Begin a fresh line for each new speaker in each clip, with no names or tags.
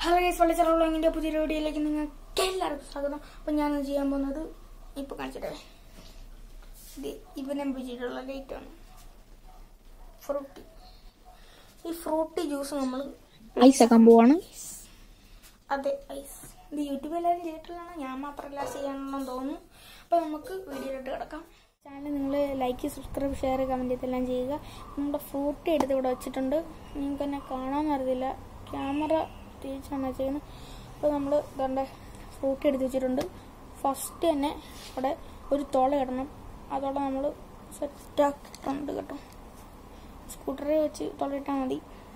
Hello guys വളരെ ചെറുള്ളെങ്കിൻ്റെ പുതിയ വീഡിയോയിലേക്ക് നിങ്ങൾക്ക് എല്ലാവർക്കും സ്വാഗതം അപ്പം ഞാൻ ചെയ്യാൻ പോകുന്നത് ഇപ്പോൾ കാണിച്ചിട്ടേ ഇത് ഇവനെ വെച്ചിട്ടുള്ള ലൈറ്റ് ആണ് ഫ്രൂട്ടി ഈ ഫ്രൂട്ടി ജ്യൂസ് നമ്മൾ
ഐസ് ആക്കാൻ പോവാണ്
അതെ ഐസ് ഇത് യൂട്യൂബിൽ എല്ലാവരും ചെയ്തിട്ടുള്ളതാണ് ഞാൻ മാത്രമല്ല ചെയ്യാനുള്ളതെന്ന് തോന്നുന്നു അപ്പോൾ നമുക്ക് വീഡിയോയിലോട്ട് കിടക്കാം ചാനൽ നിങ്ങൾ ലൈക്ക് സബ്സ്ക്രൈബ് ഷെയർ കമൻറ്റ് ഇതെല്ലാം ചെയ്യുക നമ്മുടെ ഫ്രൂട്ടി എടുത്ത് ഇവിടെ വെച്ചിട്ടുണ്ട് നിങ്ങൾക്ക് എന്നെ കാണാമെന്ന് അറിയില്ല ക്യാമറ തിരിച്ചാണ് വെച്ചേക്കുന്നത് അപ്പോൾ നമ്മൾ ഇതുണ്ട് ഫ്രൂട്ടി എടുത്ത് വെച്ചിട്ടുണ്ട് ഫസ്റ്റ് തന്നെ അവിടെ ഒരു തുള ഇടണം അതോടെ നമ്മൾ സെറ്റാക്കിയിട്ടുണ്ട് കേട്ടോ സ്കൂട്ടറിൽ വെച്ച് തുളയിട്ടാൽ മതി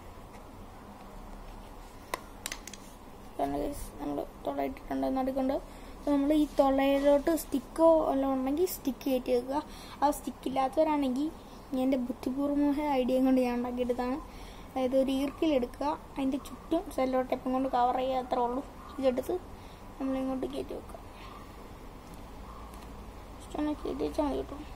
നമ്മൾ തുള ഇട്ടിട്ടുണ്ട് നടുക്കുണ്ട് അപ്പോൾ നമ്മൾ ഈ തുളയിലോട്ട് സ്റ്റിക്കോ വല്ലതും ഉണ്ടെങ്കിൽ സ്റ്റിക്ക് കയറ്റി വെക്കുക ആ സ്റ്റിക്ക് ഇല്ലാത്തവരാണെങ്കിൽ എൻ്റെ ബുദ്ധിപൂർവമായ ഐഡിയ കൊണ്ട് ഞാൻ ഉണ്ടാക്കിയെടുത്താണ് അതായത് ഒരു ഈർക്കിലെടുക്കുക അതിൻ്റെ ചുറ്റും സെല്ലോ ടേപ്പും കൊണ്ട് കവർ ചെയ്യുക അത്രേ ഉള്ളൂ ഇതെടുത്ത് നമ്മളിങ്ങോട്ട് കയറ്റി വെക്കുക ഇഷ്ടമാണ് കയറ്റി വെച്ചാൽ മതി കേട്ടോ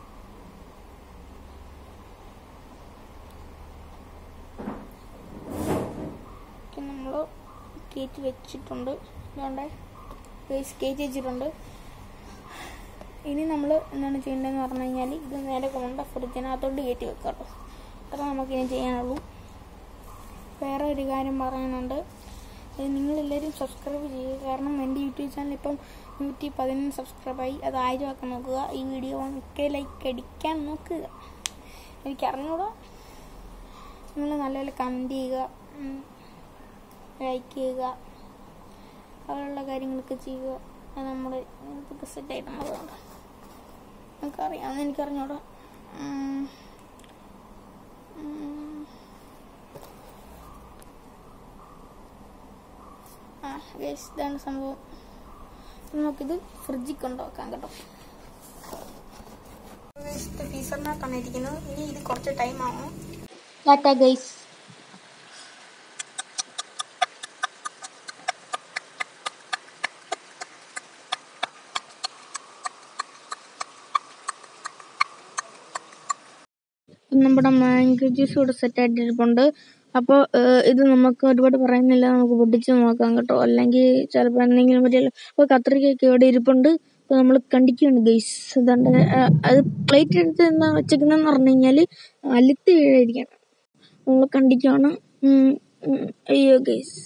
നമ്മൾ കയറ്റി വെച്ചിട്ടുണ്ട് അതുകൊണ്ട് ഗൈസ് കയറ്റി വെച്ചിട്ടുണ്ട് ഇനി നമ്മൾ എന്താണ് ചെയ്യേണ്ടതെന്ന് പറഞ്ഞു കഴിഞ്ഞാൽ ഇത് നേരെ കൊണ്ട് ഫ്രിഡ്ജിനകത്തോട്ട് കയറ്റി വെക്കാം കേട്ടോ അത്ര നമുക്കിനി ചെയ്യാനുള്ളൂ വേറെ ഒരു കാര്യം പറയാനുണ്ട് അത് നിങ്ങളെല്ലാവരും സബ്സ്ക്രൈബ് ചെയ്യുക കാരണം എൻ്റെ യൂട്യൂബ് ചാനൽ ഇപ്പം നൂറ്റി പതിനൊന്ന് സബ്സ്ക്രൈബായി അത് ആയിരം ആക്കാൻ നോക്കുക ഈ വീഡിയോ ഒക്കെ ലൈക്ക് അടിക്കാൻ നോക്കുക എനിക്ക് അറിഞ്ഞൂടാ നിങ്ങൾ നല്ലപോലെ കമൻറ്റ് ചെയ്യുക ലൈക്ക് ചെയ്യുക അങ്ങനെയുള്ള കാര്യങ്ങളൊക്കെ ചെയ്യുക അത് നമ്മുടെ ഇതൊക്കെ സെറ്റായിട്ട് നമ്മളതുകൊണ്ട് നമുക്കറിയാമെന്ന് എനിക്കറിഞ്ഞൂടാ ഉം. ഉം. ആ ഗൈസ് ഇതാണ് സംഭവം ഇനി നമുക്കിത് ഫ്രിഡ്ജിൽ കൊണ്ടുവെക്കാം കേട്ടോ ഫീസറിനകത്താണ് ഇരിക്കുന്നത് ഇനി ഇത് കുറച്ച് ടൈം ആവും
ടാറ്റ ഗൈസ് നമ്മുടെ മാംഗോ ജ്യൂസ് ഇവിടെ സെറ്റ് ആയിട്ടിരിപ്പുണ്ട് അപ്പോൾ ഇത് നമുക്ക് ഒരുപാട് പറയുന്നില്ല നമുക്ക് പൊട്ടിച്ച് നോക്കാം കേട്ടോ അല്ലെങ്കിൽ ചിലപ്പോൾ എന്തെങ്കിലും പറ്റില്ല അപ്പോൾ കത്രികയൊക്കെ ഇവിടെ ഇരിപ്പുണ്ട് അപ്പോൾ നമ്മൾ കണ്ടിക്കുകയാണ് ഗൈസ് അതുകൊണ്ട് അത് പ്ലേറ്റ് എടുത്ത് എന്താ വെച്ചേക്കുന്നതെന്ന് പറഞ്ഞു കഴിഞ്ഞാൽ അലുത്ത് വീഴായിരിക്കണം നമ്മൾ കണ്ടിക്കുകയാണ് ഉം, ഉം, അയ്യോ ഗൈസ്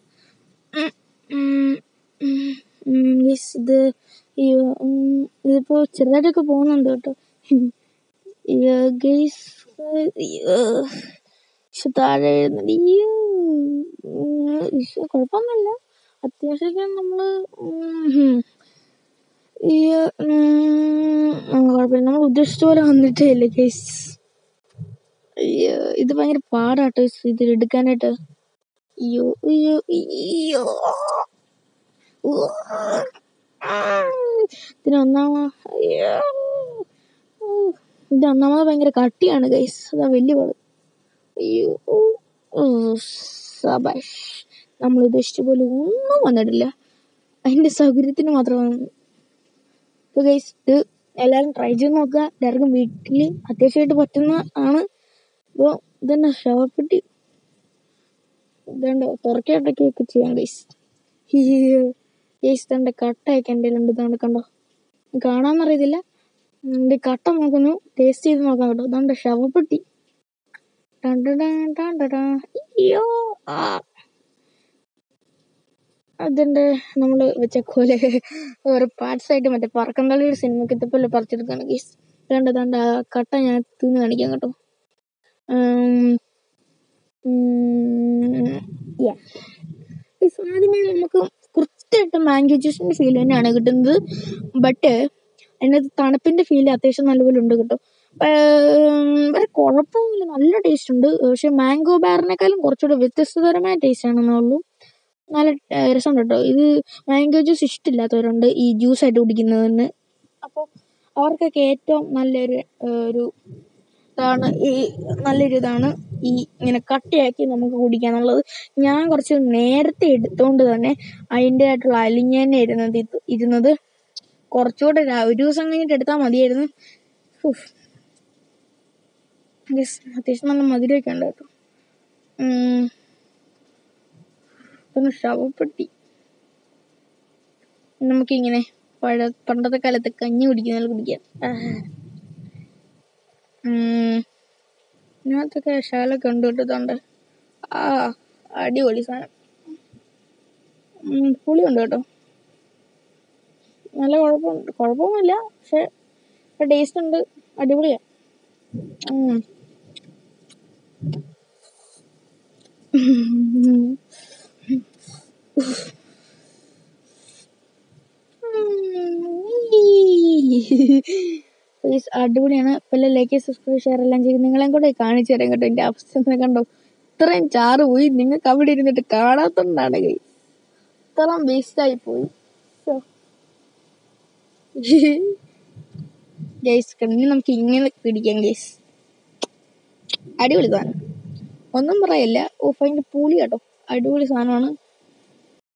ഗൈസ് ഇത് അയ്യോ ഉം, ഇതിപ്പോൾ ചെറുതായിട്ടൊക്കെ പോകുന്നുണ്ട് കേട്ടോ അയ്യോ ഗൈസ് അയ്യോ പക്ഷെ താഴെ എഴുതുന്നുണ്ട് അയ്യോ ഉം, ശ്ശെ, കുഴപ്പമൊന്നുമില്ല അത്യാവശ്യമൊക്കെ നമ്മള് ഉം, അയ്യോ ഉം, ആ, കുഴപ്പമില്ല നമ്മൾ ഉദ്ദേശിച്ച പോലെ വന്നിട്ടേ ഇല്ല ഗൈസ് അയ്യോ ഇത് ഭയങ്കര പാടാട്ടോ ഇത് എടുക്കാനായിട്ട് അയ്യോ അയ്യോ അയ്യോ ഉവ്വ്. ആ, ഇതിന് ഒന്നാമ അയ്യോ ഉം. ഇത് ഒന്നാമത് ഭയങ്കര കട്ടിയാണ് ഗൈസ് അതാ വലിയ പാട് അയ്യോ ഉം, സബാഷ് നമ്മൾ ഉദ്ദേശിച്ച പോലെ ഒന്നും വന്നിട്ടില്ല അതിന്റെ സൗകര്യത്തിന് മാത്രമാണ് അപ്പോൾ ഗൈസ് ഇത് എല്ലാവരും ട്രൈ ചെയ്ത് നോക്കുക എല്ലാവർക്കും വീട്ടിൽ അത്യാവശ്യമായിട്ട് പറ്റുന്ന ആണ് അപ്പോൾ ഇതന്നെ ശവപ്പെട്ടി ഇതുണ്ട് തുറക്കട്ടൊക്കെ ചെയ്യാം ഗൈസ് ഗൈസ് ഇതെൻ്റെ കട്ടയൊക്കെ എൻ്റെ ഉണ്ട് ഇതാണ്ട് കണ്ടോ കാണാന്നറിയത്തില്ല എൻ്റെ കട്ട നോക്കുന്നു ടേസ്റ്റ് ചെയ്ത് നോക്കാം കേട്ടോ ഇതാണ്ട് ശവപ്പെട്ടി ടൺ ടൺ ടൺ ടൺ ടൺ ടൺ. അയ്യോ ആ അതിൻ്റെ നമ്മൾ വെച്ച പോലെ ഓരോ പാർട്സ് ആയിട്ട് മറ്റേ പറക്കന്തള്ളിയുടെ സിനിമയ്ക്ക് ഇതുപോലെ പറിച്ചെടുക്കുകയാണ് ഗീസ് വേണ്ട ദാണ്ട ആ കട്ട ഞാൻ തിന്ന് കാണിക്കാം കേട്ടോ ഉം, ഉം, yeah. Guys, ആദ്യമേ നമുക്ക് കൃത്യമായിട്ട് മാംഗോ ജ്യൂസിന്റെ ഫീൽ തന്നെയാണ് കിട്ടുന്നത് ബട്ട് അതിനകത്ത് തണുപ്പിന്റെ ഫീൽ അത്യാവശ്യം നല്ലപോലെ ഉണ്ട് കേട്ടോ ഉം, വേറെ കുഴപ്പമൊന്നുമില്ല നല്ല ടേസ്റ്റ് ഉണ്ട് പക്ഷെ മാംഗോ ബാറിനേക്കാളും കുറച്ചുകൂടെ വ്യത്യസ്തതരമായ ടേസ്റ്റ് ആണെന്നേ ഉള്ളൂ നല്ല ഏർ, രസമുണ്ട് കേട്ടോ ഇത് മാംഗോ ജ്യൂസ് ഇഷ്ടമില്ലാത്തവരുണ്ട് ഈ ജ്യൂസ് ആയിട്ട് കുടിക്കുന്നതിന് അപ്പോൾ അവർക്കൊക്കെ ഏറ്റവും നല്ലൊരു ഏർ, ഒരു ഇതാണ് ഈ നല്ലൊരു ഇതാണ് ഈ ഇങ്ങനെ കട്ടിയാക്കി നമുക്ക് കുടിക്കാന്നുള്ളത് ഞാൻ കുറച്ച് നേരത്തെ എടുത്തോണ്ട് തന്നെ അതിൻ്റെ ആയിട്ടുള്ള അലിഞ്ഞ് തന്നെ ഇരുന്നത് ഇത് ഇരുന്നത് കുറച്ചുകൂടെ രാ- ഒരു ദിവസം കഴിഞ്ഞിട്ട് എടുത്താൽ മതിയായിരുന്നു ഉഫ്. Yes, അത്യാവശ്യം നല്ല മധുരമൊക്കെ ഉണ്ട് കേട്ടോ ഉം. പിന്നെ ശവപ്പെട്ടി നമുക്കിങ്ങനെ പഴ പണ്ടത്തെ കാലത്ത് കഞ്ഞി കുടിക്കുന്ന പോലെ കുടിക്കാം ആഹ്. ഉം. ഇതിനകത്തൊക്കെ ശകലമൊക്കെ ഉണ്ട് കേട്ടതുണ്ട് ആ അടിപൊളി സാധനം ഉം, പുളിയുണ്ട് കേട്ടോ നല്ല കുഴപ്പമുണ്ട് കുഴപ്പമൊന്നുമില്ല പക്ഷെ ടേസ്റ്റ് ഉണ്ട് അടിപൊളിയാ ഉം. Guys, അടിപൊളിയാണ് പിന്നെ ലൈക്ക് സബ്സ്ക്രൈബ് ഷെയർ എല്ലാം ചെയ്ത് നിങ്ങളെയും കൂടെ കാണിച്ചു തരാം കേട്ടോ എൻ്റെ അവസ്ഥ ഒന്ന് കണ്ടോ ഇത്രയും ചാറ് പോയി നിങ്ങൾക്ക് അവിടെ ഇരുന്നിട്ട് കാണാത്തോണ്ടാണ് കൈ ഇത്രയും വേസ്റ്റായി പോയി ഗൈസ് കണ്ണി നമുക്ക് ഇങ്ങനെ പിടിക്കാം ഗൈസ് അടിപൊളി സാധനം ഒന്നും പറയില്ല ഓ ഭയങ്കര പുളി കേട്ടോ അടിപൊളി സാധനമാണ്